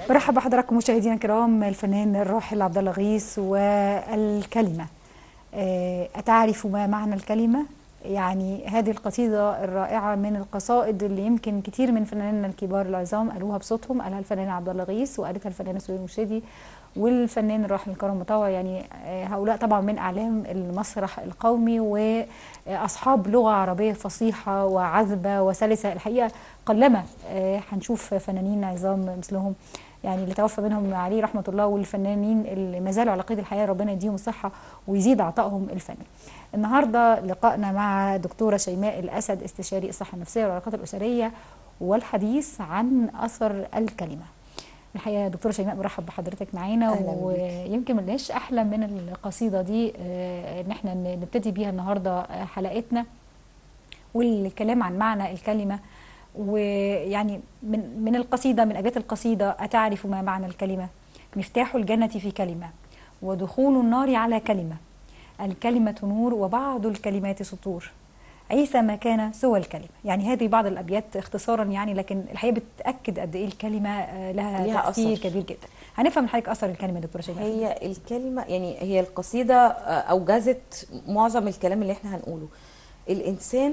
برحب بحضراتكم مشاهدينا الكرام الفنان الراحل عبد الله غيث والكلمه آه، أتعرف ما معنى الكلمة؟ يعني هذه القصيدة الرائعة من القصائد اللي يمكن كتير من فنانينا الكبار العظام قالوها بصوتهم قالها الفنان عبد الله غيث وقالتها الفنانة سهير مرشدي والفنان الراحل الكرم مطوع يعني آه، هؤلاء طبعا من أعلام المسرح القومي وأصحاب لغة عربية فصيحة وعذبة وسلسة الحقيقة قلما آه، هنشوف فنانين عظام مثلهم يعني اللي توفى منهم عليه رحمه الله والفنانين اللي ما زالوا على قيد الحياه ربنا يديهم الصحه ويزيد عطائهم الفني. النهارده لقائنا مع دكتوره شيماء الاسد استشاري الصحه النفسيه والعلاقات الاسريه والحديث عن اثر الكلمه. الحقيقه دكتوره شيماء برحب بحضرتك معانا أهلاً بيك. ويمكن ملناش احلى من القصيده دي آه، ان احنا نبتدي بيها النهارده آه، حلقتنا والكلام عن معنى الكلمه ويعني من من القصيده من ابيات القصيده اتعرف ما معنى الكلمه مفتاح الجنه في كلمه ودخول النار على كلمه الكلمه نور وبعض الكلمات سطور عيسى ما كان سوى الكلمه يعني هذه بعض الابيات اختصارا يعني لكن الحقيقه بتاكد قد ايه الكلمه آه، لها, ليها تاثير أثر. كبير جدا هنفهم من حضرتك اثر الكلمه يا دكتوره شيماء هي الكلمة يعني هي القصيدة آه، أوجزت معظم الكلام اللي احنا هنقوله الإنسان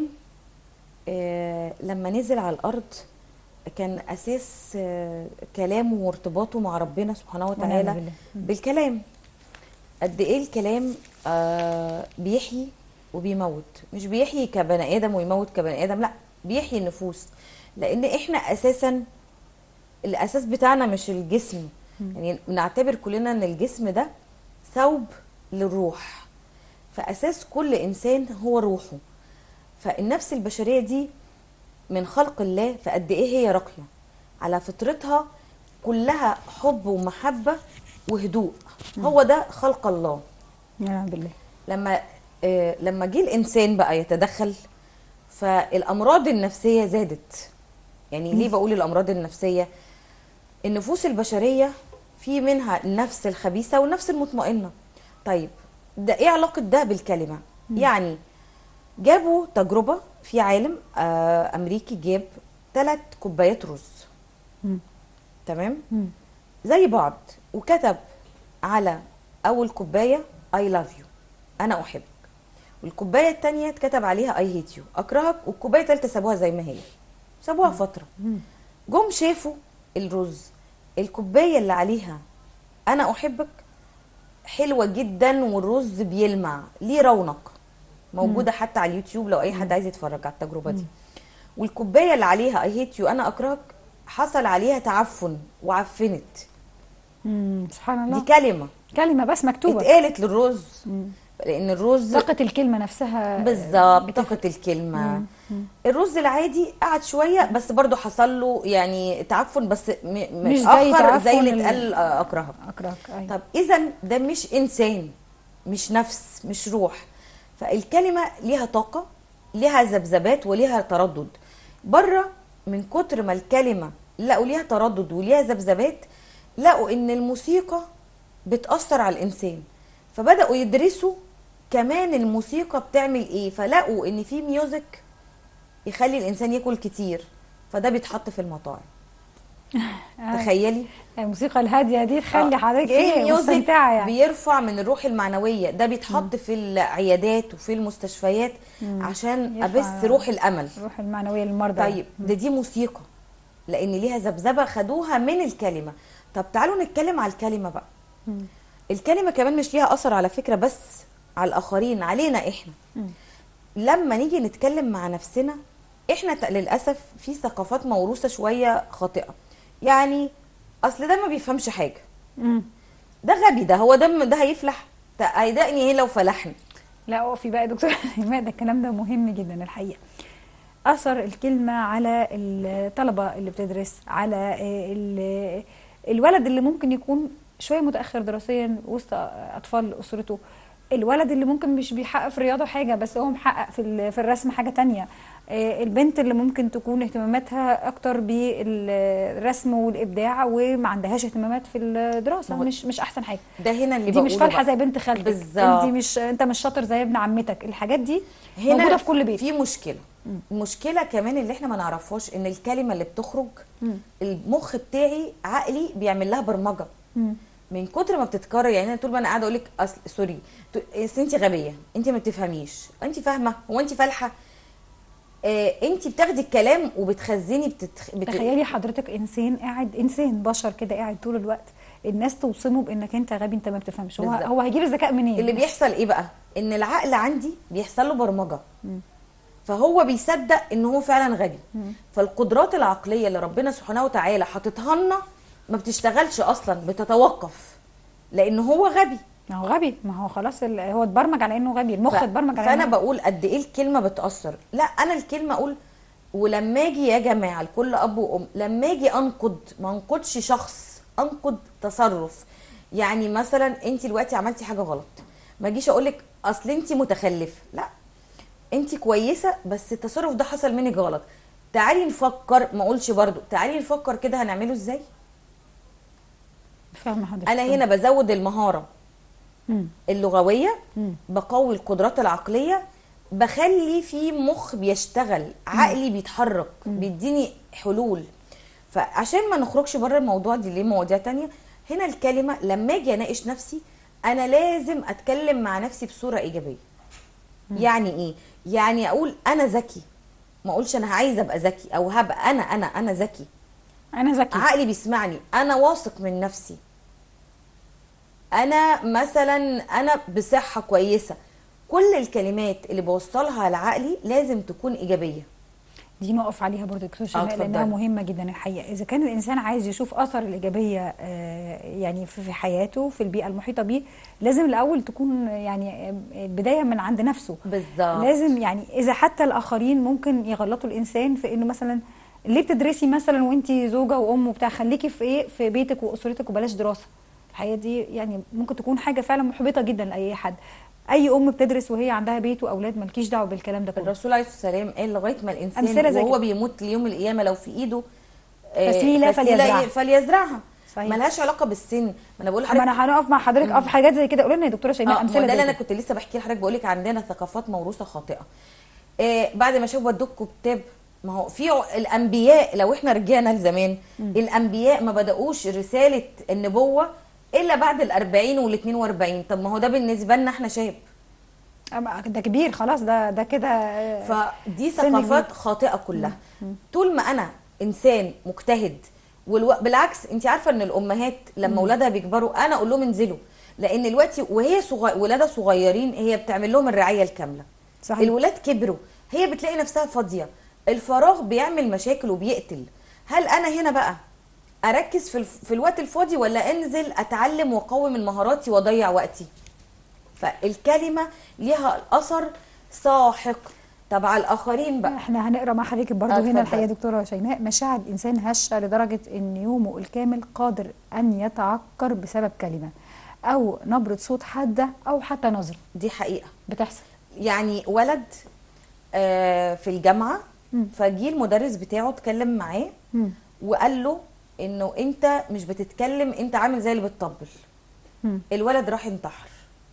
آه، لما نزل على الأرض كان أساس آه، كلامه وارتباطه مع ربنا سبحانه ونعم وتعالى بالله. مم. بالكلام قد إيه الكلام آه، بيحيي وبيموت مش بيحيي كبني آدم ويموت كبني آدم لا بيحيي النفوس لأن احنا أساسا الأساس بتاعنا مش الجسم يعني بنعتبر كلنا ان الجسم ده ثوب للروح فاساس كل انسان هو روحه فالنفس البشريه دي من خلق الله فقد ايه هي راقيه على فطرتها كلها حب ومحبه وهدوء هو ده خلق الله نعم بالله لما آه لما جه الانسان بقى يتدخل فالامراض النفسيه زادت يعني ليه بقول الامراض النفسيه النفوس البشريه في منها النفس الخبيثه والنفس المطمئنه طيب ده ايه علاقه ده بالكلمه يعني جابوا تجربه في عالم آه امريكي جاب ثلاث كوبايات رز مم. تمام مم. زي بعض وكتب على اول كوبايه اي لاف يو انا احبك والكوبايه الثانيه اتكتب عليها اي هيت يو اكرهك والكوبايه الثالثه سابوها زي ما هي سابوها فتره مم. جم شافوا الرز الكوبايه اللي عليها انا احبك حلوه جدا والرز بيلمع ليه رونق موجوده حتى على اليوتيوب لو اي حد عايز يتفرج على التجربه دي والكوبايه اللي عليها اي هيت يو انا اكرهك حصل عليها تعفن وعفنت مم. سبحان دي الله كلمه كلمه بس مكتوبه اتقالت للرز مم. لان الرز طاقه الكلمه نفسها بالظبط بتفرق. طاقه الكلمه مم. الرز العادي قعد شويه بس برضو حصل له يعني تعفن بس م- مش زي متاخر تعفن زي اللي ال- اتقال آه، اكرهك اكرهك ايوه طب اذا ده مش انسان مش نفس مش روح فالكلمه ليها طاقه ليها ذبذبات وليها تردد بره من كتر ما الكلمه لقوا ليها تردد وليها ذبذبات لقوا ان الموسيقى بتاثر على الانسان فبداوا يدرسوا كمان الموسيقى بتعمل ايه فلقوا ان في ميوزك يخلي الانسان ياكل كتير فده بيتحط في المطاعم تخيلي الموسيقى الهاديه دي تخلي آه. حضرتك في ايه ميوزك مستمتعه يعني بيرفع من الروح المعنويه ده بيتحط في العيادات وفي المستشفيات عشان يرفع ابث روح الامل الروح المعنويه للمرضى طيب ده دي موسيقى لان ليها ذبذبه خدوها من الكلمه طب تعالوا نتكلم على الكلمه بقى مم. الكلمه كمان مش ليها اثر على فكره بس على الاخرين علينا احنا مم. لما نيجي نتكلم مع نفسنا احنا ت- للاسف في ثقافات موروثه شويه خاطئه يعني اصل ده ما بيفهمش حاجه مم. ده غبي ده هو ده ده هيفلح ده هيدقني ايه لو فلحنا لا اقفي بقى يا دكتور شيماء ده الكلام ده مهم جدا الحقيقه اثر الكلمه على الطلبه اللي بتدرس على آه، ال- الولد اللي ممكن يكون شويه متاخر دراسيا وسط اطفال اسرته الولد اللي ممكن مش بيحقق في الرياضه حاجه بس هو محقق في ال- في الرسم حاجه تانية آه، البنت اللي ممكن تكون اهتماماتها اكتر بالرسم والابداع وما عندهاش اهتمامات في الدراسه ما هو مش مش احسن حاجه ده هنا اللي دي مش بقوله فالحه بقى. زي بنت خالتك بالظبط. انت مش انت مش شاطر زي ابن عمتك الحاجات دي موجوده في كل بيت في مشكله المشكله كمان اللي احنا ما نعرفهاش ان الكلمه اللي بتخرج المخ بتاعي عقلي بيعمل لها برمجه مم. من كتر ما بتتكرر يعني انا طول ما انا قاعده اقول لك اصل سوري ت- اصل انت غبيه انت ما بتفهميش انت فاهمه هو انت فالحه آه انت بتاخدي الكلام وبتخزني بتتخ... بت... تخيلي حضرتك انسان قاعد انسان بشر كده قاعد طول الوقت الناس توصمه بانك انت غبي انت ما بتفهمش هو بالظبط. هو هيجيب الذكاء منين اللي بيحصل ايه بقى ان العقل عندي بيحصل له برمجه فهو بيصدق ان هو فعلا غبي فالقدرات العقليه اللي ربنا سبحانه وتعالى حاططها لنا ما بتشتغلش اصلا بتتوقف لان هو غبي ما هو غبي ما هو خلاص ال- هو اتبرمج على انه غبي المخ ف- اتبرمج على فانا إنه- بقول قد ايه الكلمه بتاثر لا انا الكلمه اقول ولما اجي يا جماعه لكل اب وام لما اجي انقد ما انقدش شخص انقد تصرف يعني مثلا انت دلوقتي عملتي حاجه غلط ما اجيش اقول لك اصل انت متخلفه لا انت كويسه بس التصرف ده حصل منك غلط تعالي نفكر ما اقولش برضو تعالي نفكر كده هنعمله ازاي فاهمه حضرتك انا هنا بزود المهاره مم. اللغويه مم. بقوي القدرات العقليه بخلي في مخ بيشتغل عقلي بيتحرك بيديني حلول فعشان ما نخرجش بره الموضوع دي ليه مواضيع تانية هنا الكلمه لما اجي اناقش نفسي انا لازم اتكلم مع نفسي بصوره ايجابيه يعني ايه يعني اقول انا ذكي ما اقولش انا عايزه ابقى ذكي او هبقى انا انا انا ذكي انا ذكي عقلي بيسمعني انا واثق من نفسي انا مثلا انا بصحه كويسه كل الكلمات اللي بوصلها لعقلي لازم تكون ايجابيه دي نقف عليها برضه يا دكتور شيماء اتفضلي. لانها مهمه جدا الحقيقه اذا كان الانسان عايز يشوف اثر الايجابيه آه، يعني في في حياته في البيئه المحيطه بيه لازم الاول تكون يعني آه، بدايه من عند نفسه بالظبط لازم يعني اذا حتى الاخرين ممكن يغلطوا الانسان في انه مثلا ليه بتدرسي مثلا وانت زوجه وام وبتاع خليكي في ايه في بيتك واسرتك وبلاش دراسه الحقيقه دي يعني ممكن تكون حاجه فعلا محبطه جدا لاي حد اي ام بتدرس وهي عندها بيت واولاد مالكيش دعوه بالكلام ده كله الرسول عليه الصلاه والسلام قال لغايه ما أمثلة الانسان زي وهو كده. بيموت ليوم القيامه لو في ايده آه، فسيلة فليزرعها. فليزرعها صحيح. ملهاش علاقه بالسن ما انا بقول اما لحضرتك انا هنقف مع حضرتك اه في حاجات زي كده قولي لنا يا دكتوره شيماء اه ما امثله ده زي اللي انا كده كنت لسه بحكي لحضرتك بقول لك عندنا ثقافات موروثه خاطئه آه بعد ما شافوا ودوك كتاب ما هو في ع- الانبياء لو احنا رجعنا لزمان الانبياء ما بداوش رساله النبوه الا بعد ال40 وال42 طب ما هو ده بالنسبه لنا احنا شاب أما ده كبير خلاص ده ده كده آه، فدي سن ثقافات كبير. خاطئه كلها طول ما انا انسان مجتهد والو... بالعكس انت عارفه ان الامهات لما اولادها بيكبروا انا اقول لهم انزلوا لان دلوقتي وهي صغ... ولادها صغيرين هي بتعمل لهم الرعايه الكامله صحيح. الولاد كبروا هي بتلاقي نفسها فاضيه الفراغ بيعمل مشاكل وبيقتل هل انا هنا بقى اركز في, الف... في الوقت الفاضي ولا انزل اتعلم واقوي من مهاراتي واضيع وقتي فالكلمه ليها اثر ساحق طب على الاخرين بقى احنا هنقرا مع حضرتك برضو آه، هنا اتفضل. الحقيقه يا دكتوره شيماء مشاعر الانسان هشه لدرجه ان يومه الكامل قادر ان يتعكر بسبب كلمه او نبره صوت حاده او حتى نظره دي حقيقه بتحصل يعني ولد آه، في الجامعه فجي المدرس بتاعه اتكلم معاه مم. وقال له انه انت مش بتتكلم انت عامل زي اللي بتطبل مم. الولد راح انتحر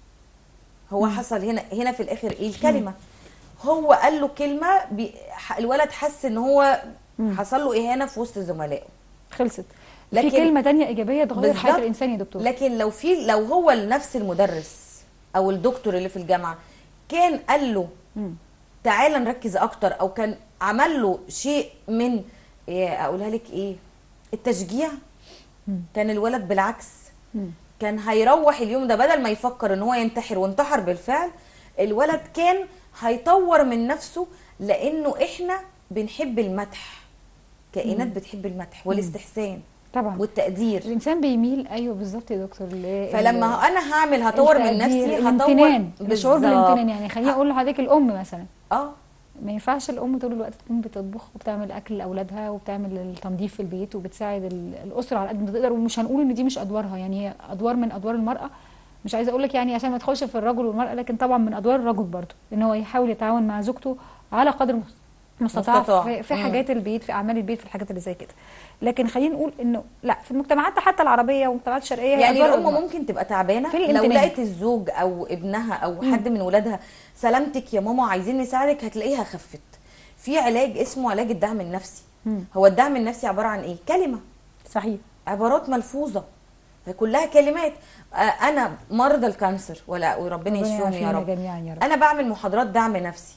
هو حصل هنا هنا في الاخر ايه الكلمه هو قال له كلمه بي ح- الولد حس ان هو حصل له اهانه في وسط زملائه خلصت في لكن- كلمه تانية ايجابيه تغير حياه بالظبط. الانسان يا دكتور لكن لو في لو هو نفس المدرس او الدكتور اللي في الجامعه كان قال له مم. تعالى نركز اكتر او كان عمل له شيء من إيه اقولها لك ايه التشجيع كان الولد بالعكس مم. كان هيروح اليوم ده بدل ما يفكر ان هو ينتحر وانتحر بالفعل الولد كان هيطور من نفسه لانه احنا بنحب المدح كائنات بتحب المدح والاستحسان طبعا والتقدير الانسان بيميل ايوه بالظبط يا دكتور ل- فلما انا هعمل هطور من التقدير، نفسي هطور الامتنان الشعور بالظبط. بالامتنان يعني خليني اقول لحضرتك الام مثلا اه ما ينفعش الام طول الوقت تكون بتطبخ وبتعمل اكل لاولادها وبتعمل التنظيف في البيت وبتساعد ال- الاسره على قد ما تقدر ومش هنقول ان دي مش ادوارها يعني هي ادوار من ادوار المراه مش عايزه اقول لك يعني عشان ما تدخلش في الرجل والمراه لكن طبعا من ادوار الرجل برضه ان هو يحاول يتعاون مع زوجته على قدر مس- مستطاع مستطاع. في, في مم. حاجات البيت في اعمال البيت في الحاجات اللي زي كده لكن خلينا نقول انه لا في المجتمعات حتى العربيه والمجتمعات الشرقيه هي يعني أدوار الام المرأة. ممكن تبقى تعبانه في لو الامتنان. لقت الزوج او ابنها او حد من ولادها سلامتك يا ماما عايزين نساعدك هتلاقيها خفت في علاج اسمه علاج الدعم النفسي مم. هو الدعم النفسي عباره عن ايه كلمه صحيح عبارات ملفوظه فكلها كلمات آه، انا مرضى الكانسر ولا وربنا ربنا يشفيهم يا يعافينا رب جميعا يا رب انا بعمل محاضرات دعم نفسي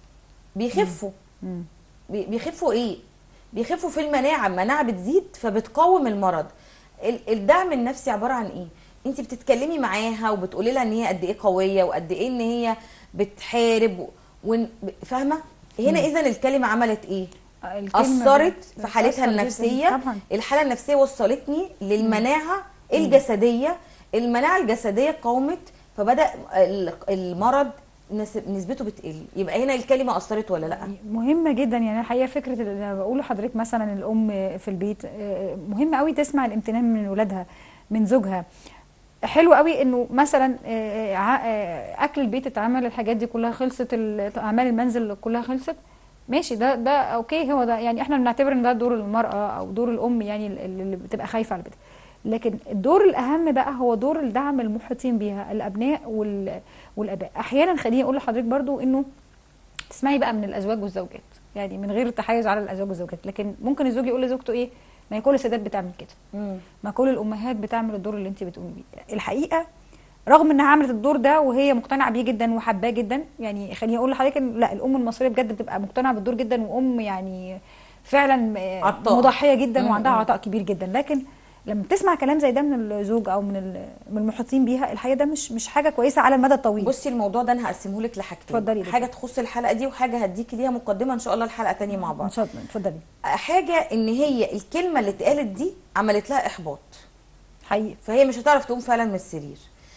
بيخفوا مم. بي- بيخفوا ايه بيخفوا في المناعه المناعه بتزيد فبتقاوم المرض ال- الدعم النفسي عباره عن ايه انت بتتكلمي معاها وبتقولي لها ان هي قد ايه قويه وقد ايه ان هي بتحارب و- ون- فاهمه هنا اذا الكلمه عملت ايه الكلمة اثرت بت- في حالتها بتأثر جداً. النفسيه طبعا الحاله النفسيه وصلتني للمناعه الجسديه المناعه الجسديه قاومت فبدا ال- المرض نس- نسبته بتقل يبقى هنا الكلمه اثرت ولا لا مهمة جدا يعني الحقيقة فكرة اللي أنا بقول لحضرتك مثلا الأم في البيت آه، مهم قوي تسمع الامتنان من ولادها من زوجها حلو قوي انه مثلا آه، ع- آه، اكل البيت اتعمل الحاجات دي كلها خلصت ال- اعمال المنزل كلها خلصت ماشي ده ده اوكي هو ده يعني احنا بنعتبر ان ده دور المرأة او دور الام يعني اللي اللي بتبقى خايفة على بيتها لكن الدور الاهم بقى هو دور الدعم المحيطين بيها الابناء وال- والاباء احيانا خليني اقول لحضرتك برضو انه تسمعي بقى من الازواج والزوجات يعني من غير التحيز على الازواج والزوجات لكن ممكن الزوج يقول لزوجته ايه ما هي كل السيدات بتعمل كده ما كل الامهات بتعمل الدور اللي انت بتقومي بيه الحقيقه رغم انها عملت الدور ده وهي مقتنعه بيه جدا وحباه جدا يعني خليني اقول لحضرتك ان لا الام المصريه بجد بتبقى مقتنعه بالدور جدا وام يعني فعلا آه، عطاء. مضحيه جدا مم، وعندها مم. عطاء كبير جدا لكن لما بتسمع كلام زي ده من الزوج او من ال- من المحيطين بيها الحقيقه ده مش مش حاجه كويسه على المدى الطويل بصي الموضوع ده انا هقسمه لك لحاجتين اتفضلي دكتور. حاجه تخص الحلقه دي وحاجه هديكي ليها مقدمه ان شاء الله الحلقه تانية مع بعض ان شاء الله اتفضلي حاجه ان هي الكلمه اللي اتقالت دي عملت لها احباط حقيقي فهي مش هتعرف تقوم فعلا من السرير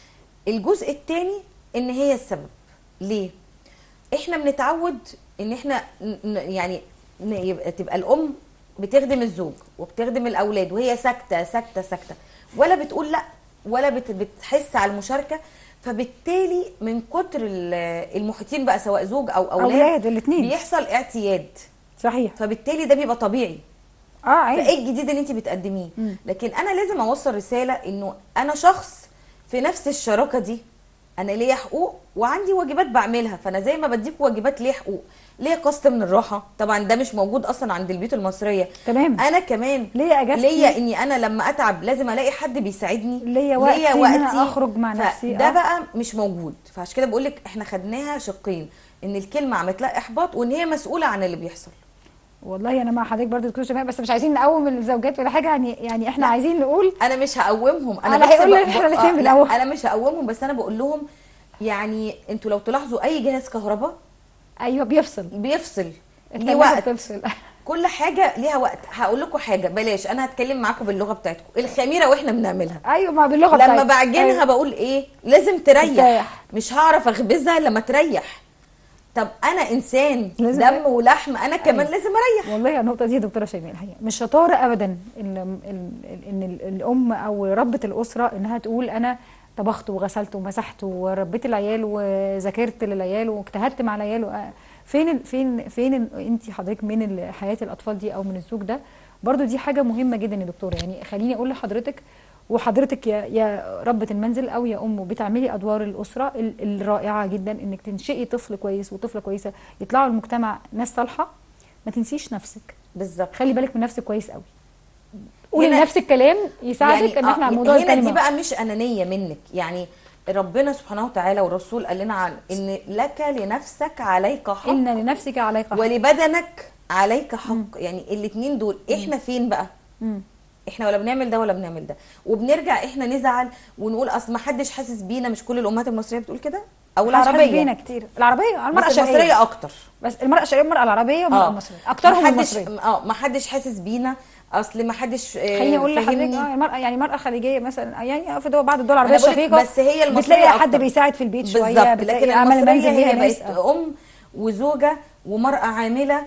الجزء الثاني ان هي السبب ليه احنا بنتعود ان احنا ن- ن- يعني ن- يبقى تبقى الام بتخدم الزوج وبتخدم الاولاد وهي ساكته ساكته ساكته ولا بتقول لا ولا بت- بتحس على المشاركه فبالتالي من كتر ال- المحيطين بقى سواء زوج او اولاد, أولاد، الاتنين. بيحصل اعتياد صحيح فبالتالي ده بيبقى طبيعي اه عادي فايه الجديد اللي انت بتقدميه مم. لكن انا لازم اوصل رساله انه انا شخص في نفس الشراكه دي انا ليا حقوق وعندي واجبات بعملها فانا زي ما بديك واجبات ليا حقوق ليا قسط من الراحه طبعا ده مش موجود اصلا عند البيوت المصريه تمام انا كمان ليا اجازتي ليا اني انا لما اتعب لازم الاقي حد بيساعدني ليا وقتي إن أنا أخرج مع نفسي، ده آه. بقى مش موجود فعشان كده بقول لك احنا خدناها شقين ان الكلمه عملت لها احباط وان هي مسؤوله عن اللي بيحصل والله انا مع حضرتك برضه دكتور شيماء بس مش عايزين نقوم الزوجات ولا حاجه يعني يعني احنا عايزين نقول انا مش هقومهم انا أنا بس هيقول لك ب- إحنا ب- الاتنين آه، بنقوم. لا، انا مش هقومهم بس انا بقول لهم يعني انتوا لو تلاحظوا اي جهاز كهرباء ايوه بيفصل بيفصل ليه التلاجة وقت بتفصل كل حاجه ليها وقت هقول لكم حاجه بلاش انا هتكلم معاكم باللغه بتاعتكم الخميره واحنا بنعملها ايوه ما باللغه لما بتاعتك. بعجنها أيوة. بقول ايه لازم تريح تريح. مش هعرف اخبزها لما تريح طب انا انسان لازم دم أريح. ولحم انا كمان أيوة. لازم اريح والله النقطه دي يا دكتوره شيماء الحقيقه مش شطاره ابدا ان ال- ان ال- الام او ربه الاسره انها تقول انا طبخت وغسلت ومسحت وربيت العيال وذاكرت للعيال واجتهدت مع العيال وأ- فين ال- فين فين انت حضرتك من ال- حياه الاطفال دي او من الزوج ده برضو دي حاجه مهمه جدا يا دكتوره يعني خليني اقول لحضرتك وحضرتك يا يا ربة المنزل او يا ام بتعملي ادوار الاسره ال- الرائعه جدا انك تنشئي طفل كويس وطفله كويسه يطلعوا المجتمع ناس صالحه ما تنسيش نفسك بالظبط خلي بالك من نفسك كويس قوي قولي هنا- لنفسك كلام يساعدك ان آه، احنا على موضوع هنا دي الكلمه بقى مش انانيه منك يعني ربنا سبحانه وتعالى والرسول قال لنا عن ان لك لنفسك عليك حق ان لنفسك عليك حق ولبدنك عليك حق يعني الاثنين دول احنا فين بقى مم. احنا ولا بنعمل ده ولا بنعمل ده وبنرجع احنا نزعل ونقول اصل ما حدش حاسس بينا مش كل الامهات المصريه بتقول كده او محدش حاسس العربيه بينا كتير العربيه المراه بس الشرقيه المصريه اكتر بس المراه الشرقيه والمراه العربيه والمراه اه المصريه اكترهم ما حدش المصريه اه ما حدش حاسس بينا اصل ما حدش آه، خليني اقول لحضرتك فاهمني. اه المراه يعني المراه الخليجيه مثلا يعني في دول بعض الدول العربيه أنا بقولك الشقيقه بس هي المصرية بتلاقي حد أكتر. بيساعد في البيت شويه بالظبط بتلاقي لكن عمل المصريه المنزل ليها هي ناس بقت آه. ام وزوجه ومراه عامله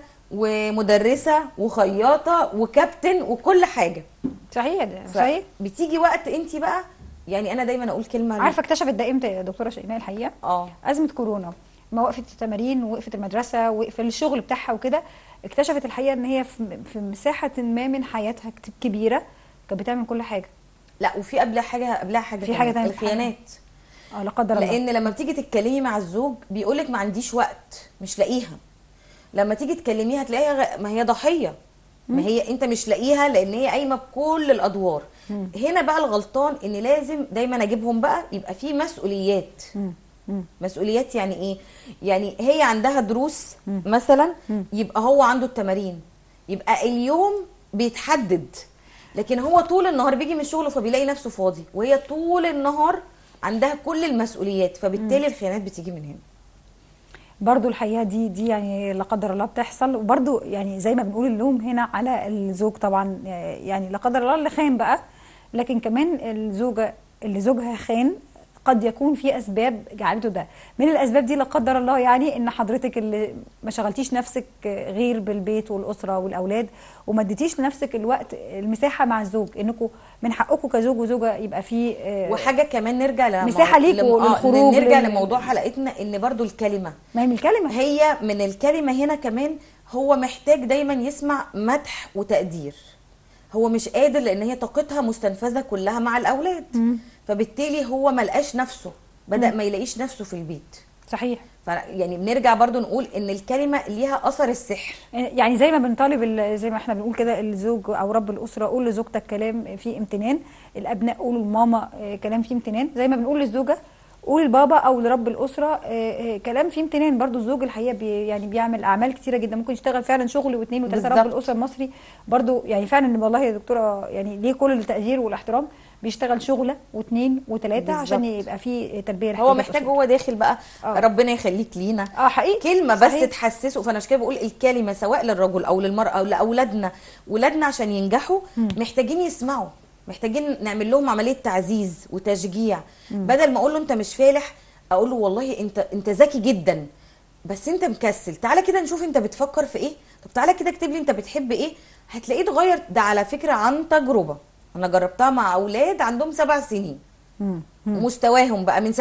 ومدرسه وخياطه وكابتن وكل حاجه صحيح ده صحيح بتيجي وقت انت بقى يعني انا دايما اقول كلمه عارفه اكتشفت ده امتى يا دكتوره شيماء الحقيقه اه ازمه كورونا ما وقفت التمارين ووقفت المدرسه وقف الشغل بتاعها وكده اكتشفت الحقيقه ان هي في في مساحه ما من حياتها كت- كبيره كانت بتعمل كل حاجه لا وفي قبلها حاجه قبلها حاجه في حاجة كمان، تانية. الخيانات اه لا قدر الله لان لما بتيجي تتكلمي مع الزوج بيقولك ما عنديش وقت مش لاقيها لما تيجي تكلميها تلاقيها غ... ما هي ضحيه ما هي انت مش لاقيها لان هي قايمه بكل الادوار هنا بقى الغلطان ان لازم دايما اجيبهم بقى يبقى في مسؤوليات مسؤوليات يعني ايه يعني هي عندها دروس مثلا يبقى هو عنده التمارين يبقى اليوم بيتحدد لكن هو طول النهار بيجي من الشغل فبيلاقي نفسه فاضي وهي طول النهار عندها كل المسؤوليات فبالتالي الخيانات بتيجي من هنا برضو الحقيقه دي دي يعني لا قدر الله بتحصل وبرضو يعني زي ما بنقول اللوم هنا على الزوج طبعا آه، يعني لا قدر الله اللي خان بقى لكن كمان الزوجه اللي زوجها خان قد يكون في اسباب جعلته ده من الاسباب دي لا قدر الله يعني ان حضرتك اللي ما شغلتيش نفسك غير بالبيت والاسره والاولاد وما اديتيش لنفسك الوقت المساحه مع الزوج انكم من حقكم كزوج وزوجه يبقى في آه، وحاجه كمان نرجع لمو... مساحة ليكوا لم- آه، للخروج، نرجع لل- لموضوع حلقتنا ان برضو الكلمه ما هي من الكلمه هي من الكلمه هنا كمان هو محتاج دايما يسمع مدح وتقدير هو مش قادر لان هي طاقتها مستنفذه كلها مع الاولاد فبالتالي هو ملقاش نفسه بدا ما يلاقيش نفسه في البيت صحيح ف يعني بنرجع برضو نقول ان الكلمه ليها اثر السحر يعني زي ما بنطالب ال- زي ما احنا بنقول كده الزوج او رب الاسره قول لزوجتك كلام فيه امتنان الابناء قولوا لماما آه، كلام فيه امتنان زي ما بنقول للزوجه قول لبابا او لرب الاسره آه، آه، كلام فيه امتنان برضو الزوج الحقيقه بي يعني بيعمل اعمال كتيره جدا ممكن يشتغل فعلا شغل واثنين وثلاثه رب بالظبط. الاسره المصري برضو يعني فعلا والله يا دكتوره يعني ليه كل التقدير والاحترام بيشتغل شغله واثنين وثلاثه عشان بالظبط. يبقى في تربيه هو لاحتياجات محتاج أسرته. هو داخل بقى آه. ربنا يخليك لينا اه حقيقي كلمه بس صحيح. تحسسه فانا عشان كده بقول الكلمه سواء للرجل او للمراه او لاولادنا ولادنا عشان ينجحوا محتاجين يسمعوا محتاجين نعمل لهم عمليه تعزيز وتشجيع بدل ما اقول له انت مش فالح اقول له والله انت انت ذكي جدا بس انت مكسل تعالى كده نشوف انت بتفكر في ايه طب تعالى كده اكتب لي انت بتحب ايه هتلاقيه اتغير ده على فكره عن تجربه انا جربتها مع اولاد عندهم سبع سنين مم. ومستواهم بقى من 70%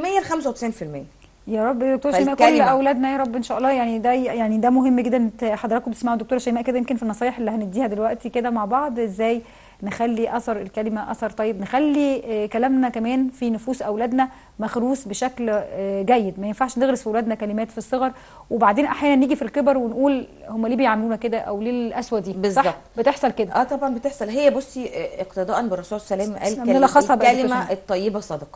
ل 95% يا رب يا دكتور شيماء كل فالكلمة. اولادنا يا رب ان شاء الله يعني ده يعني ده مهم جدا انت حضراتكم بتسمعوا الدكتوره شيماء كده يمكن في النصايح اللي هنديها دلوقتي كده مع بعض ازاي نخلي اثر الكلمه اثر طيب نخلي آه، كلامنا كمان في نفوس اولادنا مخروس بشكل آه، جيد ما ينفعش نغرس في اولادنا كلمات في الصغر وبعدين احيانا نيجي في الكبر ونقول هم ليه بيعاملونا كده او ليه القسوه دي بالظبط. صح بتحصل كده اه طبعا بتحصل هي بصي آه، اقتداء بالرسول صلى الله عليه وسلم قال تسلم. كلمة- نلخصها بقى يا دكتور الكلمه شيماء. الطيبه صدقه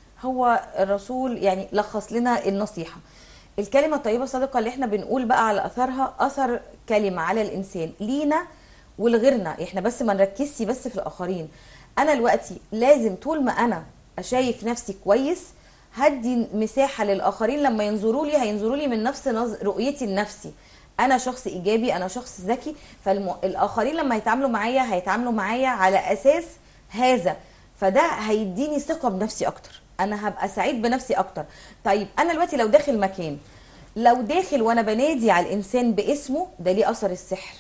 هو الرسول يعني لخص لنا النصيحه الكلمه الطيبه صدقه اللي احنا بنقول بقى على اثرها اثر كلمه على الانسان لينا ولغيرنا احنا بس ما نركزش بس في الاخرين انا دلوقتي لازم طول ما انا شايف نفسي كويس هدي مساحه للاخرين لما ينظروا لي هينظروا لي من نفس نظ- رؤيتي لنفسي انا شخص ايجابي انا شخص ذكي فالاخرين لما يتعاملوا معايا هيتعاملوا معايا على اساس هذا فده هيديني ثقه بنفسي اكتر انا هبقى سعيد بنفسي اكتر طيب انا دلوقتي لو داخل مكان لو داخل وانا بنادي على الانسان باسمه ده ليه اثر السحر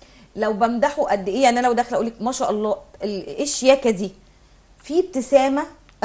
لو بمدحه قد ايه يعني انا لو داخله اقول لك ما شاء الله ال- ايه الشياكه دي في ابتسامه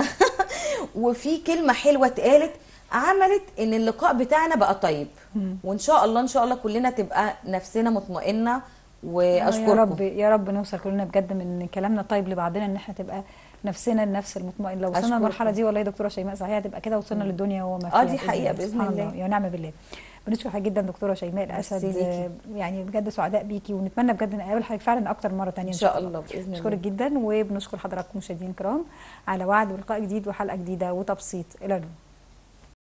وفي كلمه حلوه اتقالت عملت ان اللقاء بتاعنا بقى طيب وان شاء الله ان شاء الله كلنا تبقى نفسنا مطمئنه يا واشكركم رب يا رب نوصل كلنا بجد من كلامنا طيب لبعضنا ان احنا تبقى نفسنا النفس المطمئن لو وصلنا أشكركم. للمرحله دي والله يا دكتوره شيماء صحيح هتبقى كده وصلنا للدنيا وما آه، فيها دي حقيقة بإذن سبحان الله. الله ونعم بالله بنشكر حضرتك جدا دكتوره شيماء الاسد ميرسي ليكي. آه، يعني بجد سعداء بيكي ونتمنى بجد نقابل حضرتك فعلا اكتر مره تانية ان شاء الله باذن الله بنشكرك جدا وبنشكر حضراتكم مشاهدينا الكرام على وعد ولقاء جديد وحلقه جديده وتبسيط الى اللون